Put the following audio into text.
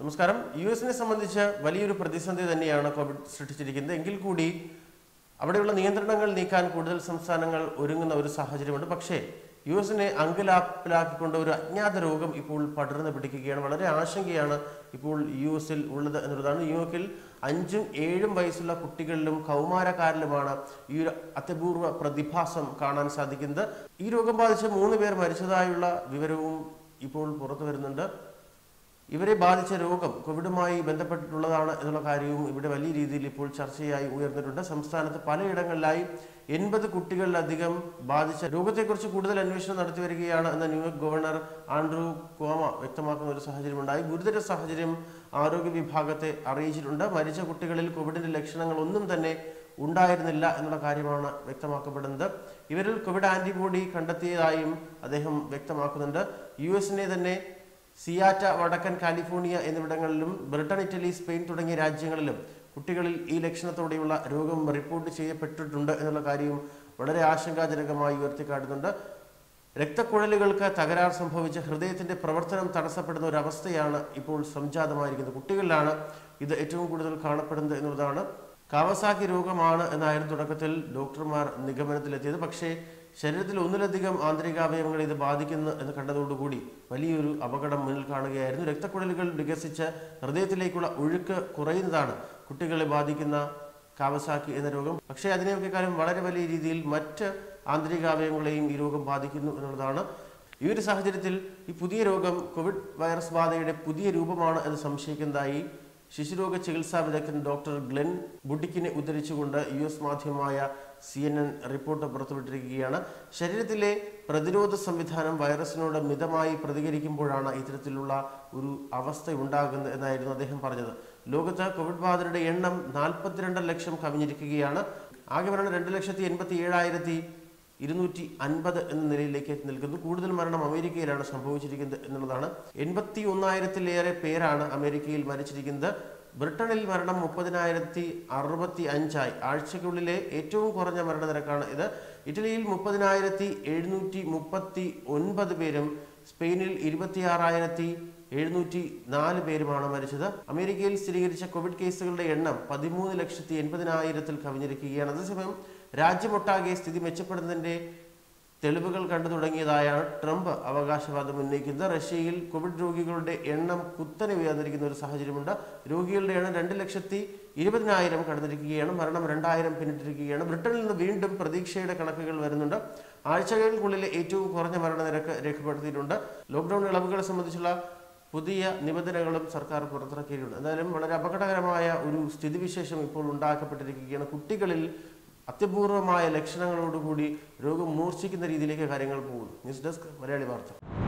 നമസ്കാരം യു എസിനെ സംബന്ധിച്ച് വലിയൊരു പ്രതിസന്ധി തന്നെയാണ് കോവിഡ് സൃഷ്ടിച്ചിരിക്കുന്നത് എങ്കിൽ കൂടി അവിടെയുള്ള നിയന്ത്രണങ്ങൾ നീക്കാൻ കൂടുതൽ സംസ്ഥാനങ്ങൾ ഒരുങ്ങുന്ന ഒരു സാഹചര്യമുണ്ട് പക്ഷേ യു എസിനെ അങ്കലാപ്പിലാക്കിക്കൊണ്ട് ഒരു അജ്ഞാത രോഗം ഇപ്പോൾ പടർന്നു പിടിക്കുകയാണ് വളരെ ആശങ്കയാണ് ഇപ്പോൾ യു എസിൽ ഉള്ളത് എന്നുള്ളതാണ് ന്യൂയോർക്കിൽ അഞ്ചും ഏഴും വയസ്സുള്ള കുട്ടികളിലും കൗമാരക്കാരിലുമാണ് ഈ ഒരു അത്യപൂർവ പ്രതിഭാസം കാണാൻ സാധിക്കുന്നത് ഈ രോഗം ബാധിച്ച് മൂന്ന് പേർ മരിച്ചതായുള്ള വിവരവും ഇപ്പോൾ പുറത്തു വരുന്നുണ്ട് ഇവരെ ബാധിച്ച രോഗം കോവിഡുമായി ബന്ധപ്പെട്ടിട്ടുള്ളതാണ് എന്നുള്ള കാര്യവും ഇവിടെ വലിയ രീതിയിൽ ഇപ്പോൾ ചർച്ചയായി ഉയർന്നിട്ടുണ്ട് സംസ്ഥാനത്ത് പലയിടങ്ങളിലായി എൺപത് കുട്ടികളിലധികം ബാധിച്ച രോഗത്തെക്കുറിച്ച് കൂടുതൽ അന്വേഷണം നടത്തി വരികയാണ് എന്ന് ന്യൂയോർക്ക് ഗവർണർ ആൻഡ്രൂ കോമ വ്യക്തമാക്കുന്ന ഒരു സാഹചര്യമുണ്ടായി ഗുരുതര സാഹചര്യം ആരോഗ്യ വിഭാഗത്തെ അറിയിച്ചിട്ടുണ്ട് മരിച്ച കുട്ടികളിൽ കോവിഡിന്റെ ലക്ഷണങ്ങൾ ഒന്നും തന്നെ ഉണ്ടായിരുന്നില്ല എന്നുള്ള കാര്യമാണ് വ്യക്തമാക്കപ്പെടുന്നത് ഇവരിൽ കോവിഡ് ആന്റിബോഡി കണ്ടെത്തിയതായും അദ്ദേഹം വ്യക്തമാക്കുന്നുണ്ട് യു എസിനെ തന്നെ സിയാറ്റ വടക്കൻ കാലിഫോർണിയ എന്നിവിടങ്ങളിലും ബ്രിട്ടൻ ഇറ്റലി സ്പെയിൻ തുടങ്ങിയ രാജ്യങ്ങളിലും കുട്ടികളിൽ ഈ ലക്ഷണത്തോടെയുള്ള രോഗം റിപ്പോർട്ട് ചെയ്യപ്പെട്ടിട്ടുണ്ട് എന്നുള്ള കാര്യവും വളരെ ആശങ്കാജനകമായി ഉയർത്തിക്കാട്ടുന്നുണ്ട് രക്തക്കുഴലുകൾക്ക് തകരാർ സംഭവിച്ച് ഹൃദയത്തിന്റെ പ്രവർത്തനം തടസ്സപ്പെടുന്ന ഒരു അവസ്ഥയാണ് ഇപ്പോൾ സംജാതമായിരിക്കുന്നത് കുട്ടികളിലാണ് ഇത് ഏറ്റവും കൂടുതൽ കാണപ്പെടുന്നത് എന്നുള്ളതാണ് കാവസാക്കി രോഗമാണ് എന്നായിരുന്നു തുടക്കത്തിൽ ഡോക്ടർമാർ നിഗമനത്തിലെത്തിയത് പക്ഷേ ശരീരത്തിൽ ഒന്നിലധികം ആന്തരികാവയവങ്ങളെ ഇത് ബാധിക്കുന്നു എന്ന് കണ്ടതോടുകൂടി വലിയൊരു അപകടം മുന്നിൽ കാണുകയായിരുന്നു രക്തക്കുഴലുകൾ വികസിച്ച് ഹൃദയത്തിലേക്കുള്ള ഒഴുക്ക് കുറയുന്നതാണ് കുട്ടികളെ ബാധിക്കുന്ന കാവസാക്കി എന്ന രോഗം പക്ഷേ അതിനെയൊക്കെക്കാളും വളരെ വലിയ രീതിയിൽ മറ്റ് ആന്തരികാവയവങ്ങളെയും ഈ രോഗം ബാധിക്കുന്നു എന്നുള്ളതാണ് ഈ ഒരു സാഹചര്യത്തിൽ ഈ പുതിയ രോഗം കോവിഡ് വൈറസ് ബാധയുടെ പുതിയ രൂപമാണ് എന്ന് സംശയിക്കുന്നതായി ശിശുരോഗ ചികിത്സാ വിദഗ്ധൻ ഡോക്ടർ ഗ്ലെൻ ബുഡിക്കിനെ ഉദ്ധരിച്ചുകൊണ്ട് യു എസ് മാധ്യമമായ സി എൻ എൻ റിപ്പോർട്ട് പുറത്തുവിട്ടിരിക്കുകയാണ് ശരീരത്തിലെ പ്രതിരോധ സംവിധാനം വൈറസിനോട് മിതമായി പ്രതികരിക്കുമ്പോഴാണ് ഇത്തരത്തിലുള്ള ഒരു അവസ്ഥ ഉണ്ടാകുന്നത് എന്നായിരുന്നു അദ്ദേഹം പറഞ്ഞത് ലോകത്ത് കോവിഡ് ബാധിതരുടെ എണ്ണം നാൽപ്പത്തിരണ്ട് ലക്ഷം കവിഞ്ഞിരിക്കുകയാണ് ആകെ മരണം രണ്ട് ലക്ഷത്തി എൺപത്തി ഏഴായിരത്തി ഇരുന്നൂറ്റി അൻപത് എന്ന നിലയിലേക്ക് നിൽക്കുന്നു കൂടുതൽ മരണം അമേരിക്കയിലാണ് സംഭവിച്ചിരിക്കുന്നത് എന്നുള്ളതാണ് എൺപത്തി ഒന്നായിരത്തിലേറെ പേരാണ് അമേരിക്കയിൽ മരിച്ചിരിക്കുന്നത് ബ്രിട്ടനിൽ മരണം മുപ്പതിനായിരത്തി അറുപത്തി അഞ്ചായി ആഴ്ചയ്ക്കുള്ളിലെ ഏറ്റവും കുറഞ്ഞ മരണനിരക്കാണ് ഇത് ഇറ്റലിയിൽ മുപ്പതിനായിരത്തി എഴുന്നൂറ്റി മുപ്പത്തി ഒൻപത് പേരും സ്പെയിനിൽ ഇരുപത്തിയാറായിരത്തി എഴുന്നൂറ്റി നാല് പേരുമാണ് മരിച്ചത് അമേരിക്കയിൽ സ്ഥിരീകരിച്ച കോവിഡ് കേസുകളുടെ എണ്ണം പതിമൂന്ന് ലക്ഷത്തി എൺപതിനായിരത്തിൽ കവിഞ്ഞിരിക്കുകയാണ് അതേസമയം രാജ്യമൊട്ടാകെ സ്ഥിതി മെച്ചപ്പെടുന്നതിന്റെ തെളിവുകൾ കണ്ടു തുടങ്ങിയതായാണ് ട്രംപ് അവകാശവാദം ഉന്നയിക്കുന്നത് റഷ്യയിൽ കോവിഡ് രോഗികളുടെ എണ്ണം കുത്തനെ ഉയർന്നിരിക്കുന്ന ഒരു സാഹചര്യമുണ്ട് രോഗികളുടെ എണ്ണം രണ്ട് ലക്ഷത്തി ഇരുപതിനായിരം കടന്നിരിക്കുകയാണ് മരണം രണ്ടായിരം പിന്നിട്ടിരിക്കുകയാണ് ബ്രിട്ടനിൽ നിന്ന് വീണ്ടും പ്രതീക്ഷയുടെ കണക്കുകൾ വരുന്നുണ്ട് ആഴ്ചകൾക്കുള്ളിലെ ഏറ്റവും കുറഞ്ഞ മരണനിരക്ക് രേഖപ്പെടുത്തിയിട്ടുണ്ട് ലോക്ക്ഡൌൺ ഇളവുകളെ സംബന്ധിച്ചുള്ള പുതിയ നിബന്ധനകളും സർക്കാർ പുറത്തിറക്കിയിട്ടുണ്ട് എന്തായാലും വളരെ അപകടകരമായ ഒരു സ്ഥിതിവിശേഷം ഇപ്പോൾ ഉണ്ടാക്കപ്പെട്ടിരിക്കുകയാണ് കുട്ടികളിൽ അത്യപൂർവമായ ലക്ഷണങ്ങളോടുകൂടി രോഗം മൂർച്ഛിക്കുന്ന രീതിയിലേക്ക് കാര്യങ്ങൾ പോകുന്നു ന്യൂസ് ഡെസ്ക് മലയാളി വാർത്ത